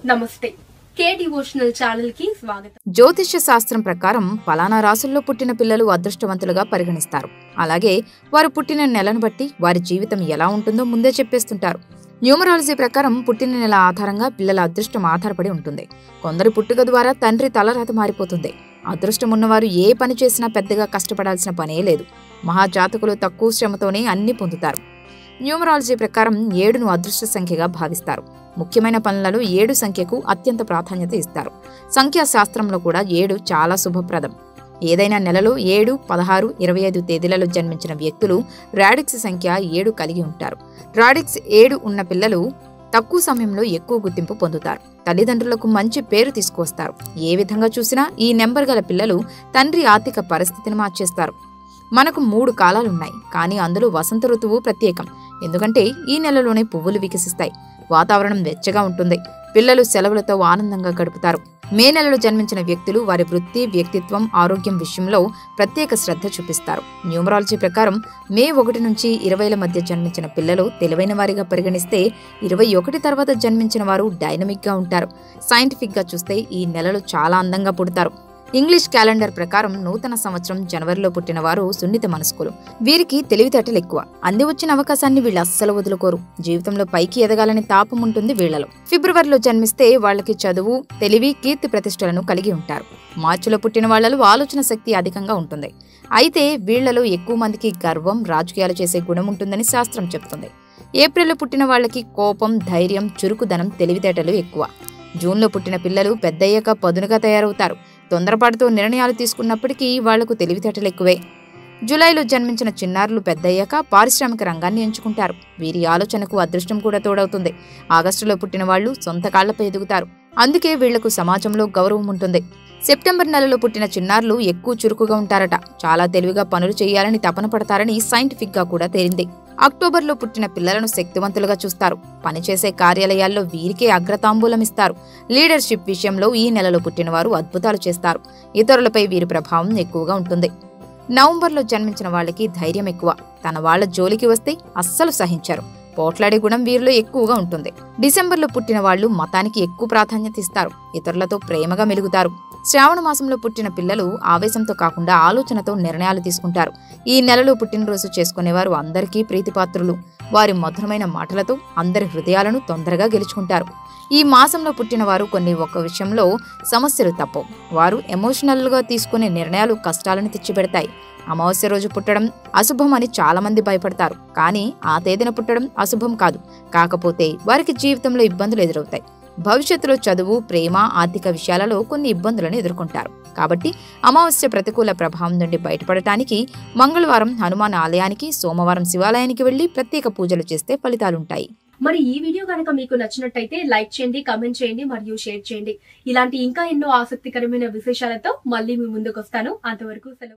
నమస్తే కే devotional channel కి స్వాగతం జ్యోతిష్య శాస్త్రం ప్రకారం పలానా రాసుల్లో పుట్టిన పిల్లలు అదృష్టవంతులుగా పరిగణిస్తారు అలాగే వారు పుట్టిన నెలను బట్టి వారి జీవితం ఎలా ఉంటుందో ముందే చెప్పేస్తుంటారు న్యూమరాలజీ ప్రకారం పుట్టిన నెల ఆధారంగా పిల్లల అదృష్టం ఆధారపడి ఉంటుంది కొందరి పుట్టుక ద్వారా తండ్రి తలరాత మారిపోతుంది అదృష్టం ఉన్నవారు ఏ పని చేసినా పెద్దగా కష్టపడాల్సిన పనే లేదు మహాజాతకులు తక్కువ శ్రమతోనే అన్ని పొందుతారు న్యూమరాలజీ ప్రకారం ఏడును అదృష్ట సంఖ్యగా భావిస్తారు ముఖ్యమైన పనులలో ఏడు సంఖ్యకు అత్యంత ప్రాధాన్యత ఇస్తారు సంఖ్యా శాస్త్రంలో కూడా ఏడు చాలా శుభప్రదం ఏదైనా నెలలో ఏడు పదహారు ఇరవై ఐదు తేదీలలో జన్మించిన వ్యక్తులు రాడిక్స్ సంఖ్య ఏడు కలిగి ఉంటారు రాడిక్స్ ఏడు ఉన్న పిల్లలు తక్కువ సమయంలో ఎక్కువ గుర్తింపు పొందుతారు తల్లిదండ్రులకు మంచి పేరు తీసుకొస్తారు ఏ విధంగా చూసినా ఈ నెంబర్ గల పిల్లలు తండ్రి ఆర్థిక పరిస్థితిని మార్చేస్తారు మనకు మూడు కాలాలున్నాయి కానీ అందులో వసంత ఋతువు ప్రత్యేకం ఎందుకంటే ఈ నెలలోనే పువ్వులు వికసిస్తాయి వాతావరణం వెచ్చగా ఉంటుంది పిల్లలు సెలవులతో ఆనందంగా గడుపుతారు మే నెలలో జన్మించిన వ్యక్తులు వారి వృత్తి వ్యక్తిత్వం ఆరోగ్యం విషయంలో ప్రత్యేక శ్రద్ధ చూపిస్తారు న్యూమరాలజీ ప్రకారం మే ఒకటి నుంచి ఇరవైల మధ్య జన్మించిన పిల్లలు తెలివైన వారిగా పరిగణిస్తే ఇరవై ఒకటి తర్వాత జన్మించిన వారు డైనమిక్గా ఉంటారు సైంటిఫిక్గా చూస్తే ఈ నెలలు చాలా అందంగా పుడతారు ఇంగ్లీష్ క్యాలెండర్ ప్రకారం నూతన సంవత్సరం జనవరిలో పుట్టిన వారు సున్నిత మనస్కులు వీరికి తెలివితేటలు ఎక్కువ అంది వచ్చిన అవకాశాన్ని వీళ్ళు అస్సలు వదులుకోరు జీవితంలో పైకి ఎదగాలని తాపం ఉంటుంది వీళ్లలో ఫిబ్రవరిలో జన్మిస్తే వాళ్ళకి చదువు తెలివి కీర్తి ప్రతిష్టలను కలిగి ఉంటారు మార్చిలో పుట్టిన వాళ్లలో ఆలోచన శక్తి అధికంగా ఉంటుంది అయితే వీళ్లలో ఎక్కువ మందికి గర్వం రాజకీయాలు చేసే గుణం ఉంటుందని శాస్త్రం చెప్తుంది ఏప్రిల్లో పుట్టిన వాళ్ళకి కోపం ధైర్యం చురుకుదనం తెలివితేటలు ఎక్కువ జూన్లో పుట్టిన పిల్లలు పెద్దయ్యాక పదునుగా తయారవుతారు తొందరపాటుతో నిర్ణయాలు తీసుకున్నప్పటికీ వాళ్లకు తెలివితేటలు ఎక్కువే జూలైలో జన్మించిన చిన్నారులు పెద్దయ్యాక పారిశ్రామిక రంగాన్ని ఎంచుకుంటారు వీరి ఆలోచనకు అదృష్టం కూడా తోడవుతుంది ఆగస్టులో పుట్టిన వాళ్ళు సొంత కాళ్లపై ఎదుగుతారు అందుకే వీళ్లకు సమాజంలో గౌరవం ఉంటుంది సెప్టెంబర్ నెలలో పుట్టిన చిన్నారులు ఎక్కువ చురుకుగా ఉంటారట చాలా తెలివిగా పనులు చేయాలని తపన పడతారని సైంటిఫిక్ గా కూడా తేలింది అక్టోబర్లో పుట్టిన పిల్లలను శక్తివంతులుగా చూస్తారు పనిచేసే కార్యాలయాల్లో వీరికే అగ్రతాంబూలం ఇస్తారు లీడర్షిప్ విషయంలో ఈ నెలలో పుట్టినవారు అద్భుతాలు చేస్తారు ఇతరులపై వీరి ప్రభావం ఎక్కువగా ఉంటుంది నవంబర్లో జన్మించిన వాళ్ళకి ధైర్యం ఎక్కువ తన వాళ్ళ జోలికి వస్తే అస్సలు సహించారు పోట్లాడే గుణం వీరిలో ఎక్కువగా ఉంటుంది డిసెంబర్లో పుట్టిన వాళ్ళు మతానికి ఎక్కువ ప్రాధాన్యత ఇస్తారు ఇతరులతో ప్రేమగా మెలుగుతారు శ్రావణ మాసంలో పుట్టిన పిల్లలు ఆవేశంతో కాకుండా ఆలోచనతో నిర్ణయాలు తీసుకుంటారు ఈ నెలలో పుట్టినరోజు చేసుకునేవారు అందరికీ ప్రీతిపాత్రులు వారి మధురమైన మాటలతో అందరి హృదయాలను తొందరగా గెలుచుకుంటారు ఈ మాసంలో పుట్టిన వారు కొన్ని ఒక్క విషయంలో సమస్యలు తప్పవు వారు ఎమోషనల్గా తీసుకునే నిర్ణయాలు కష్టాలను తెచ్చిపెడతాయి అమావాస్య రోజు పుట్టడం అశుభం అని చాలా మంది భయపడతారు కానీ ఆ తేదీన పుట్టడం అశుభం కాదు కాకపోతే వారికి జీవితంలో ఇబ్బందులు ఎదురవుతాయి భవిష్యత్తులో చదువు ప్రేమ ఆర్థిక విషయాలలో కొన్ని ఇబ్బందులను ఎదుర్కొంటారు కాబట్టి అమావాస్య ప్రతికూల ప్రభావం నుండి బయటపడటానికి మంగళవారం హనుమాన్ ఆలయానికి సోమవారం శివాలయానికి వెళ్లి ప్రత్యేక పూజలు చేస్తే ఫలితాలుంటాయి మరి ఈ వీడియో కనుక మీకు నచ్చినట్టయితే లైక్ చేయండి కమెంట్ చేయండి మరియు షేర్ చేయండి ఇలాంటి ఇంకా ఎన్నో ఆసక్తికరమైన విశేషాలతో మళ్ళీ మీ ముందుకు వస్తాను అంతవరకు సెలవు